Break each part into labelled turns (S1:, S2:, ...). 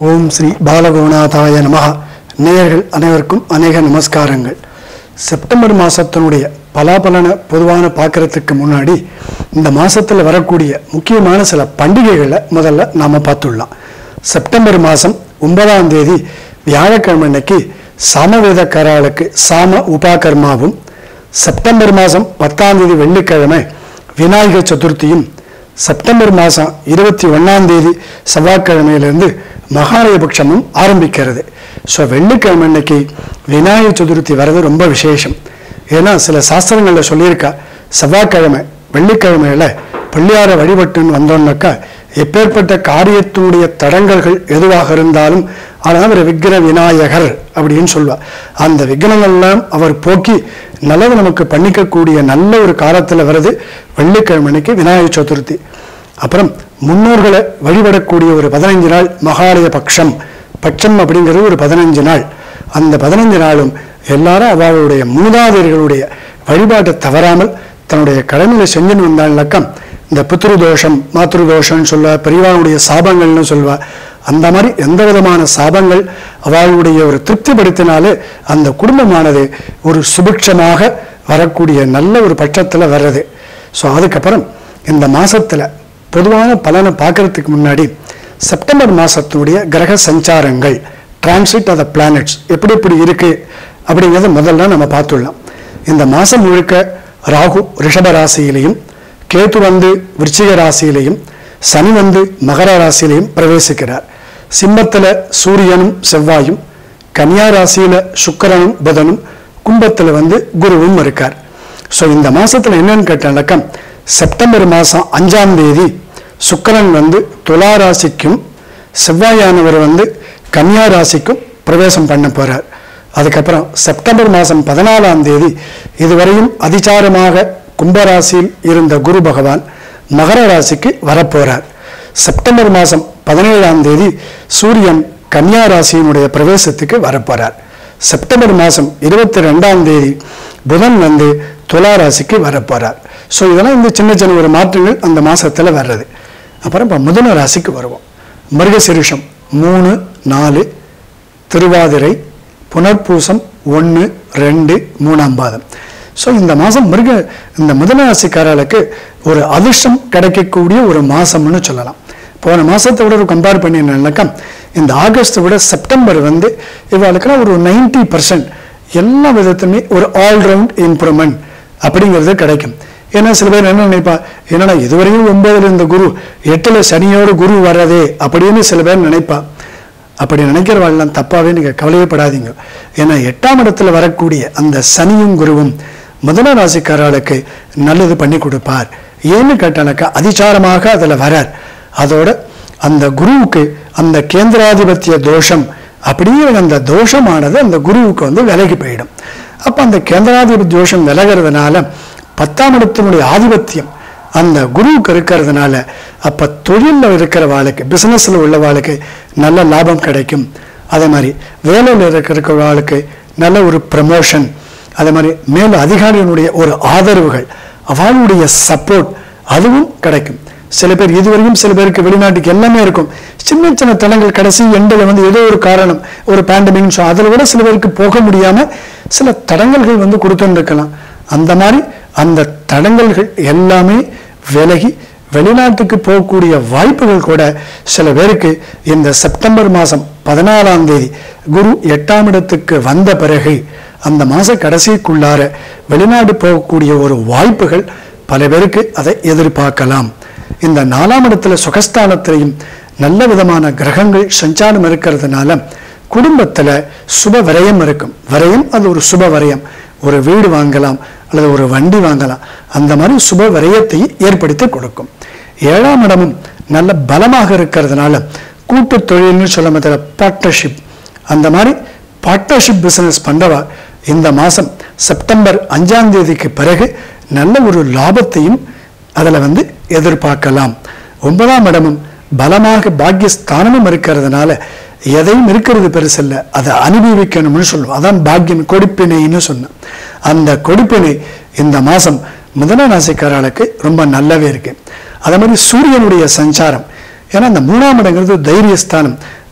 S1: ஓம் ஸ்ரீ பாலகுணாதாய நமஹ நேயர்கள் அனைவருக்கும் அநேக நமஸ்காரங்கள் செப்டம்பர் மாதத்தினுடைய பலாபலனை பொதுவான பார்க்கறதுக்கு முன்னாடி இந்த மாதத்தில் வரக்கூடிய முக்கியமான சில பண்டிகைகளை முதல்ல நாம் பார்த்துடலாம் செப்டம்பர் மாதம் ஒன்பதாம் தேதி வியாழக்கிழமை அன்னைக்கு சாமவேதக்காரர்களுக்கு சாம உபாகர்மாவும் செப்டம்பர் மாதம் பத்தாம் தேதி வெள்ளிக்கிழமை விநாயகர் சதுர்த்தியும் செப்டம்பர் மாதம் இருபத்தி ஒன்றாம் தேதி செவ்வாய்க்கிழமையிலிருந்து மகாலயபக்ஷமும் ஆரம்பிக்கிறது ஸோ வெள்ளிக்கிழமை அன்னைக்கு விநாயகர் சதுர்த்தி வர்றது ரொம்ப விசேஷம் ஏன்னா சில சாஸ்திரங்களில் சொல்லியிருக்கா செவ்வாய்க்கிழமை வெள்ளிக்கிழமையில பிள்ளையாரை வழிபட்டுன்னு வந்தோம்னாக்கா எப்பேற்பட்ட காரியத்தினுடைய தடங்கல்கள் எதுவாக இருந்தாலும் ஆனால் அவர் விக்ன விநாயகர் அப்படின்னு சொல்லுவார் அந்த விக்னங்கள்லாம் அவர் போக்கி நல்லது நமக்கு பண்ணிக்கக்கூடிய நல்ல ஒரு காலத்தில் வருது வெள்ளிக்கிழமை அன்னைக்கு விநாயகர் சதுர்த்தி அப்புறம் முன்னோர்களை வழிபடக்கூடிய ஒரு பதினைஞ்சு நாள் மகாலய பட்சம் பட்சம் அப்படிங்கிறது ஒரு பதினஞ்சு நாள் அந்த பதினஞ்சு நாளும் எல்லாரும் அவளுடைய மூதாதையர்களுடைய வழிபாட்டை தவறாமல் தன்னுடைய கடமையை செஞ்சுன்னு வந்தாள்னாக்கம் இந்த பித்ரு தோஷம் மாத்ரு தோஷம்னு சொல்லுவா பெரியவாளுடைய சாபங்கள்னு சொல்லுவா அந்த மாதிரி எந்த விதமான சாபங்கள் அவளுடைய ஒரு திருப்திப்படுத்தினாலே அந்த குடும்பமானது ஒரு சுபிக்ஷமாக வரக்கூடிய நல்ல ஒரு பட்சத்தில் வர்றது ஸோ அதுக்கப்புறம் இந்த மாசத்துல பொதுவான பலனை பார்க்கறதுக்கு முன்னாடி செப்டம்பர் மாசத்தினுடைய கிரக சஞ்சாரங்கள் டிரான்சிட் ஆஃப் த பிளானட்ஸ் எப்படி எப்படி இருக்கு அப்படிங்கிறத முதல்ல நம்ம பார்த்துடலாம் இந்த மாசம் முழுக்க ராகு ரிஷப ராசியிலையும் கேது வந்து விருச்சிக ராசியிலையும் சனி வந்து மகர ராசியிலையும் பிரவேசிக்கிறார் சிம்மத்தில் சூரியனும் செவ்வாயும் கன்னியா ராசியில சுக்கிரனும் புதனும் கும்பத்தில் வந்து குருவும் இருக்கார் ஸோ இந்த மாசத்துல என்னன்னு கேட்டாலக்கா செப்டம்பர் மாதம் அஞ்சாம் தேதி சுக்கிரன் வந்து துலா ராசிக்கும் செவ்வாயானவர் வந்து கன்னியா ராசிக்கும் பிரவேசம் பண்ண போறார் அதுக்கப்புறம் செப்டம்பர் மாதம் பதினாலாம் தேதி இதுவரையும் அதிசாரமாக கும்பராசியில் இருந்த குரு பகவான் மகர ராசிக்கு வரப்போறார் செப்டம்பர் மாதம் பதினேழாம் தேதி சூரியன் கன்னியா ராசியினுடைய பிரவேசத்துக்கு வரப்போறார் செப்டம்பர் மாதம் இருபத்தி ரெண்டாம் தேதி புதன் வந்து துலா ராசிக்கு வரப்போறார் ஸோ இதெல்லாம் இந்த சின்ன சின்ன ஒரு மாற்றங்கள் அந்த மாசத்துல வர்றது அப்புறம் இப்போ மிதுன ராசிக்கு வருவோம் மிருகசிருஷம் மூணு நாலு திருவாதிரை புனர்பூசம் ஒன்று ரெண்டு மூணாம் பாதம் ஸோ இந்த மாதம் மிருக இந்த மிதுன ராசிக்காரர்களுக்கு ஒரு அதிர்ஷ்டம் கிடைக்கக்கூடிய ஒரு மாதம்னு சொல்லலாம் போன மாதத்தை விட ஒரு கம்பேர் பண்ணினாக்கா இந்த ஆகஸ்ட்டை விட செப்டம்பர் வந்து இவளுக்கெல்லாம் ஒரு நைன்டி பர்சன்ட் எல்லா விதத்துலையுமே ஒரு ஆல்ரவுண்ட் இம்ப்ரூவ்மெண்ட் அப்படிங்கிறது கிடைக்கும் ஏன்னா சில பேர் என்ன நினைப்பா என்னடா இதுவரையும் ஒன்பதுல இருந்த குரு எட்டுல சனியோட குரு வர்றதே அப்படின்னு சில பேர் நினைப்பா அப்படி நினைக்கிறவாள்லாம் தப்பாவே நீங்க கவலையப்படாதீங்க ஏன்னா எட்டாம் இடத்துல வரக்கூடிய அந்த சனியும் குருவும் முதல ராசிக்காரர்களுக்கு நல்லது பண்ணி கொடுப்பார் ஏன்னு கேட்டானாக்கா அதிசாரமாக அதில் வரார் அதோட அந்த குருவுக்கு அந்த கேந்திராதிபத்திய தோஷம் அப்படியே அந்த தோஷமானது அந்த குருவுக்கு வந்து விலகி போயிடும் அப்போ அந்த கேந்திராதிபதி தோஷம் விலகிறதுனால பத்தாம் இடத்தினுடைய ஆதிபத்தியம் அந்த குருவுக்கு இருக்கிறதுனால அப்போ தொழிலில் இருக்கிற வாழ்க்கை பிஸ்னஸில் உள்ள வாழ்க்கை நல்ல லாபம் கிடைக்கும் அதே மாதிரி வேலையில் இருக்கிற வாழ்க்கை நல்ல ஒரு ப்ரமோஷன் அதே மாதிரி மேல அதிகாரியினுடைய ஒரு ஆதரவுகள் அவளுடைய சப்போர்ட் அதுவும் கிடைக்கும் சில பேர் இதுவரையும் சில பேருக்கு வெளிநாட்டுக்கு எல்லாமே இருக்கும் சின்ன சின்ன தடங்கள் கடைசி எண்டில் வந்து ஏதோ ஒரு காரணம் ஒரு பேண்டமிக் ஸோ அதில் கூட சில பேருக்கு போக முடியாம சில தடங்கல்கள் வந்து கொடுத்துட்டு இருக்கலாம் அந்த மாதிரி அந்த தடங்கல்கள் எல்லாமே விலகி வெளிநாட்டுக்கு போகக்கூடிய வாய்ப்புகள் கூட சில பேருக்கு இந்த செப்டம்பர் மாதம் பதினாலாம் தேதி குரு எட்டாம் இடத்துக்கு வந்த பிறகு அந்த மாத கடைசிக்குள்ளார வெளிநாடு போகக்கூடிய ஒரு வாய்ப்புகள் பல பேருக்கு அதை எதிர்பார்க்கலாம் இந்த நாலாம் இடத்துல சுகஸ்தானத்திலையும் நல்ல விதமான கிரகங்கள் சஞ்சாரம் இருக்கிறதுனால குடும்பத்துல சுப விரயம் இருக்கும் விரயம் அது ஒரு சுப விரயம் ஒரு வீடு வாங்கலாம் அல்லது ஒரு வண்டி வாங்கலாம் அந்த மாதிரி சுப விரயத்தை ஏற்படுத்தி கொடுக்கும் ஏழாம் இடமும் நல்ல பலமாக இருக்கிறதுனால கூட்டு தொழில்னு சொல்ல மாதிரி பார்ட்னர்ஷிப் அந்த மாதிரி பார்ட்னர்ஷிப் பிசினஸ் பண்றவா இந்த மாதம் செப்டம்பர் அஞ்சாம் தேதிக்கு பிறகு நல்ல ஒரு லாபத்தையும் அதில் வந்து எதிர்பார்க்கலாம் ஒன்பதாம் இடமும் பலமாக பாக்கியஸ்தானமும் இருக்கிறதுனால எதையும் இருக்கிறது பெருசல்ல அதை அனுபவிக்கணும்னு சொல்லுவோம் அதான் பாக்கியம் கொடுப்பினைன்னு சொன்னேன் அந்த கொடுப்பினை இந்த மாதம் மிதன ராசிக்காரர்களுக்கு ரொம்ப நல்லாவே இருக்கு அதே மாதிரி சூரியனுடைய சஞ்சாரம் ஏன்னா இந்த மூணாம் இடங்கிறது தைரியஸ்தானம்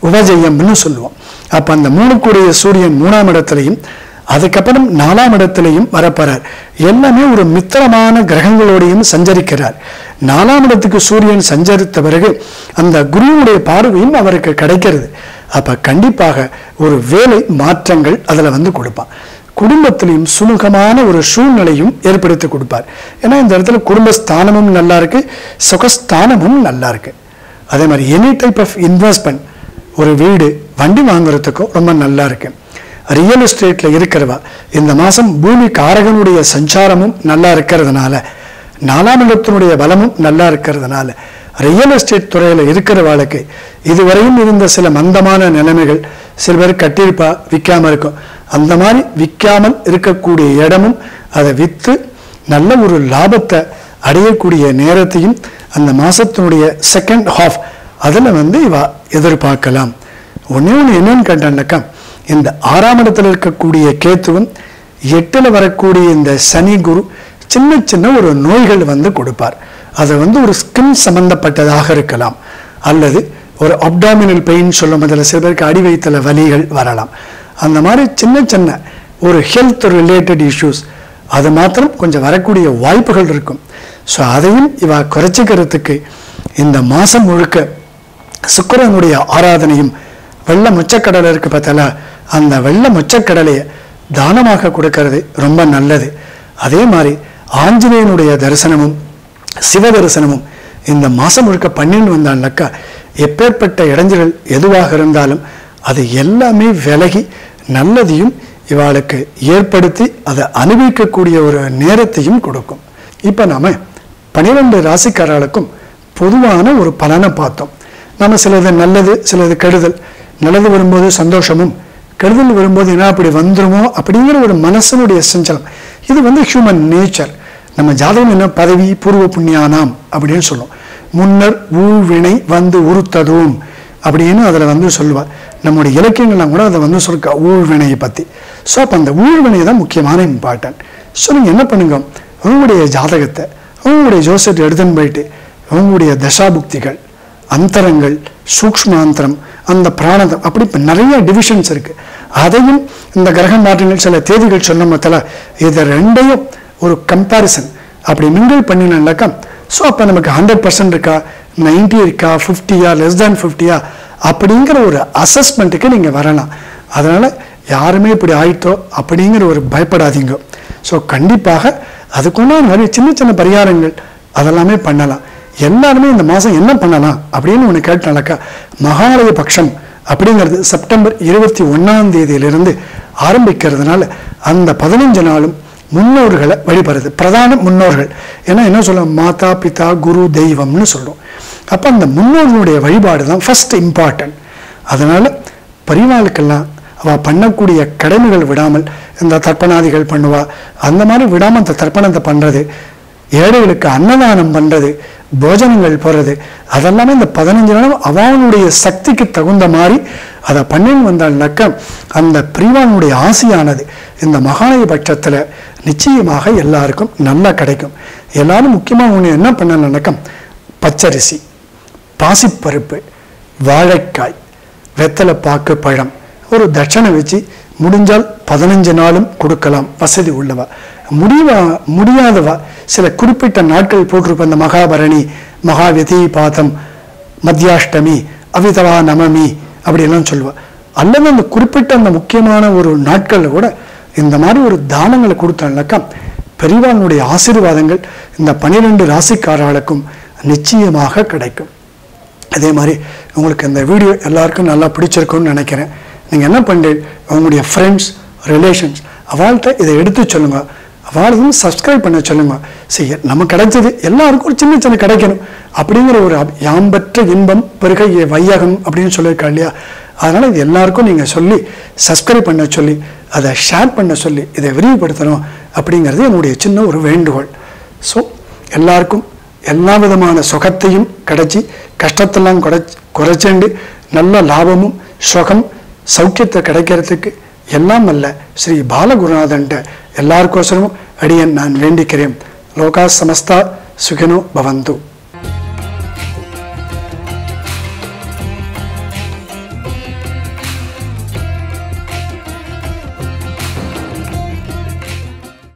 S1: உபஜயம்னு சொல்லுவோம் அப்ப அந்த மூணுக்குடைய சூரியன் மூணாம் இடத்துலையும் அதுக்கப்புறம் நாலாம் இடத்திலையும் வரப்போறார் எல்லாமே ஒரு மித்திரமான கிரகங்களோடையும் சஞ்சரிக்கிறார் நாலாம் இடத்துக்கு சூரியன் சஞ்சரித்த பிறகு அந்த குருவுடைய பார்வையும் அவருக்கு கிடைக்கிறது அப்ப கண்டிப்பாக ஒரு வேலை மாற்றங்கள் அதுல வந்து கொடுப்பான் குடும்பத்திலையும் சுமூகமான ஒரு சூழ்நிலையும் ஏற்படுத்தி கொடுப்பார் ஏன்னா இந்த இடத்துல குடும்பஸ்தானமும் நல்லா இருக்கு சுகஸ்தானமும் நல்லா இருக்கு அதே மாதிரி எனி டைப் ஆஃப் இன்வெஸ்ட்மெண்ட் ஒரு வீடு வண்டி வாங்குறதுக்கும் ரொம்ப நல்லா இருக்கு ரியல் எஸ்டேட்ல இருக்கிறவா இந்த மாசம் பூமி காரகனுடைய சஞ்சாரமும் நல்லா இருக்கிறதுனால நாலாம் இடத்தினுடைய பலமும் நல்லா இருக்கிறதுனால ரியல் எஸ்டேட் துறையில இருக்கிறவாளுக்கு இதுவரையும் இருந்த சில மந்தமான நிலைமைகள் சில பேர் கட்டியிருப்பா விற்காம இருக்கும் அந்த மாதிரி விற்காமல் இருக்கக்கூடிய இடமும் அதை விற்று நல்ல ஒரு லாபத்தை அடையக்கூடிய நேரத்தையும் அந்த மாசத்தினுடைய செகண்ட் ஹாஃப் அதில் வந்து இவ எதிர்பார்க்கலாம் ஒண்ணே ஒன்று என்னன்னு கேட்டான்னாக்கா இந்த ஆறாம் இடத்துல இருக்கக்கூடிய கேத்துவும் எட்டில் வரக்கூடிய இந்த சனி குரு சின்ன சின்ன ஒரு நோய்கள் வந்து கொடுப்பார் அது வந்து ஒரு ஸ்கின் சம்பந்தப்பட்டதாக இருக்கலாம் அல்லது ஒரு அப்டாமினல் பெயின் சொல்லும் அதில் சில பேருக்கு அடி வயிற்றுல வலிகள் வரலாம் அந்த மாதிரி சின்ன சின்ன ஒரு ஹெல்த் ரிலேட்டட் இஷ்யூஸ் அது மாத்திரம் கொஞ்சம் வரக்கூடிய வாய்ப்புகள் இருக்கும் ஸோ அதையும் இவ குறைச்சிக்கிறதுக்கு இந்த மாதம் முழுக்க சுக்கிரனுடைய ஆராதனையும் வெள்ளை முச்சக்கடலை இருக்கு பார்த்தால அந்த வெள்ளை முச்சக்கடலையை தானமாக கொடுக்கறது ரொம்ப நல்லது அதே மாதிரி ஆஞ்சநேயனுடைய தரிசனமும் சிவ தரிசனமும் இந்த மாதம் முழுக்க பண்ணின்னு வந்தான்னாக்கா எப்பேற்பட்ட இடைஞ்சல்கள் எதுவாக இருந்தாலும் அது எல்லாமே விலகி நல்லதையும் இவாளுக்கு ஏற்படுத்தி அதை அனுபவிக்கக்கூடிய ஒரு நேரத்தையும் கொடுக்கும் இப்போ நாம பன்னிரெண்டு ராசிக்காரர்களுக்கும் பொதுவான ஒரு பலனை பார்த்தோம் நம்ம சிலது நல்லது சிலது கெடுதல் நல்லது வரும்போது சந்தோஷமும் கெடுதல் வரும்போது என்ன அப்படி வந்துருமோ அப்படிங்கிற ஒரு மனசனுடைய சஞ்சலம் இது வந்து ஹியூமன் நேச்சர் நம்ம ஜாதகம் என்ன பதவி பூர்வ புண்ணியானாம் அப்படின்னு சொல்லும் முன்னர் ஊழ்வினை வந்து உறுத்ததும் அப்படின்னு அதில் வந்து சொல்லுவார் நம்முடைய இலக்கியங்கள்லாம் கூட அதை வந்து சொல்லிருக்கா ஊழ்வினையை பற்றி ஸோ அப்போ அந்த ஊழ்வினை தான் முக்கியமான இம்பார்ட்டன்ட் ஸோ நீங்கள் என்ன பண்ணுங்க உங்களுடைய ஜாதகத்தை உங்களுடைய ஜோசியத்தை எடுத்துன்னு போயிட்டு உங்களுடைய தசாபுக்திகள் அந்தரங்கள் சூக்ஷ்மாந்தரம் அந்த பிராணதம் அப்படி இப்போ நிறைய டிவிஷன்ஸ் இருக்கு அதையும் இந்த கிரக மாற்றங்கள் சில தேதிகள் சொன்ன மத்தில இதை ரெண்டையும் ஒரு கம்பேரிசன் அப்படி மிங்கிள் பண்ணினாக்கா ஸோ அப்போ நமக்கு ஹண்ட்ரட் பர்சன்ட் இருக்கா நைன்டி இருக்கா ஃபிஃப்டியா லெஸ் தேன் ஃபிஃப்டியா அப்படிங்கிற ஒரு அசஸ்மெண்ட்டுக்கு நீங்கள் வரலாம் அதனால் யாருமே இப்படி ஆயிட்டோ அப்படிங்கிற ஒரு பயப்படாதீங்க ஸோ கண்டிப்பாக அதுக்குள்ள நிறைய சின்ன சின்ன பரிகாரங்கள் அதெல்லாமே பண்ணலாம் எல்லாருமே இந்த மாதம் என்ன பண்ணலாம் அப்படின்னு ஒன்று கேட்டாலக்கா மகாலய பட்சம் அப்படிங்கிறது செப்டம்பர் இருபத்தி ஒன்றாம் தேதியிலிருந்து ஆரம்பிக்கிறதுனால அந்த பதினஞ்சு நாளும் முன்னோர்களை வழிபடுறது பிரதான முன்னோர்கள் ஏன்னா என்ன சொல்லுவோம் மாதா பிதா குரு தெய்வம்னு சொல்லுவோம் அப்போ அந்த முன்னோர்களுடைய வழிபாடு தான் ஃபர்ஸ்ட் இம்பார்ட்டன்ட் அதனால பரிவாளுக்கெல்லாம் அவள் பண்ணக்கூடிய கடமைகள் விடாமல் இந்த தர்ப்பணாதிகள் பண்ணுவா அந்த மாதிரி விடாமல் அந்த தர்ப்பணத்தை பண்ணுறது ஏழைகளுக்கு அன்னதானம் பண்ணுறது போஜனங்கள் போடுறது அதெல்லாமே இந்த பதினஞ்சு நாளும் அவனுடைய சக்திக்கு தகுந்த மாதிரி அதை பண்ணின்னு வந்தாள்னாக்க அந்த பிரிவானுடைய ஆசையானது இந்த மகாலய பட்சத்தில் நிச்சயமாக எல்லாருக்கும் நல்லா கிடைக்கும் எல்லாரும் முக்கியமாக ஒன்று என்ன பண்ணணும்னாக்க பச்சரிசி பாசிப்பருப்பு வாழைக்காய் வெத்தலை பாக்கு பழம் ஒரு தட்சணை வச்சு முடிஞ்சால் பதினஞ்சு நாளும் கொடுக்கலாம் வசதி உள்ளவா முடிவா முடியாதவா சில குறிப்பிட்ட நாட்கள் போட்டிருப்ப இந்த மகாபரணி மகாவிதி பாதம் மத்தியாஷ்டமி அவிதவா நவமி அப்படியெல்லாம் சொல்லுவா அல்லது அந்த குறிப்பிட்ட அந்த முக்கியமான ஒரு நாட்களில் கூட இந்த மாதிரி ஒரு தானங்களை கொடுத்தாங்கனாக்கா பெரியவானுடைய ஆசீர்வாதங்கள் இந்த பனிரெண்டு ராசிக்காரர்களுக்கும் நிச்சயமாக கிடைக்கும் அதே மாதிரி உங்களுக்கு இந்த வீடியோ எல்லாருக்கும் நல்லா பிடிச்சிருக்கும்னு நினைக்கிறேன் நீங்கள் என்ன பண்ணுறீங்க உங்களுடைய ஃப்ரெண்ட்ஸ் ரிலேஷன்ஸ் அவள்கிட்ட இதை எடுத்து சொல்லுங்க அவளையும் சப்ஸ்கிரைப் பண்ண சொல்லுங்க சரி நம்ம கிடைச்சது எல்லாருக்கும் ஒரு சின்ன சின்ன கிடைக்கணும் அப்படிங்கிற ஒரு அப்- யாம்பற்ற இன்பம் பெருகை வையகம் அப்படின்னு சொல்லியிருக்கா இல்லையா அதனால் இது எல்லாருக்கும் நீங்கள் சொல்லி சப்ஸ்கிரைப் பண்ண சொல்லி அதை ஷேர் பண்ண சொல்லி இதை விரிவுபடுத்தணும் அப்படிங்கிறது என்னுடைய சின்ன ஒரு வேண்டுகோள் ஸோ எல்லாருக்கும் எல்லா விதமான சுகத்தையும் கிடைச்சி கஷ்டத்தெல்லாம் குறை குறைச்சேண்டு நல்ல லாபமும் சுகம் சௌக்கியத்தை கிடைக்கிறதுக்கு எல்லாம் அல்ல ஸ்ரீ பாலகுருநாதன்ட்ட எல்லாருக்கோசரமும் அடியன் நான் வேண்டிக்கிறேன் லோகா சமஸ்தா சுகினோ பவந்து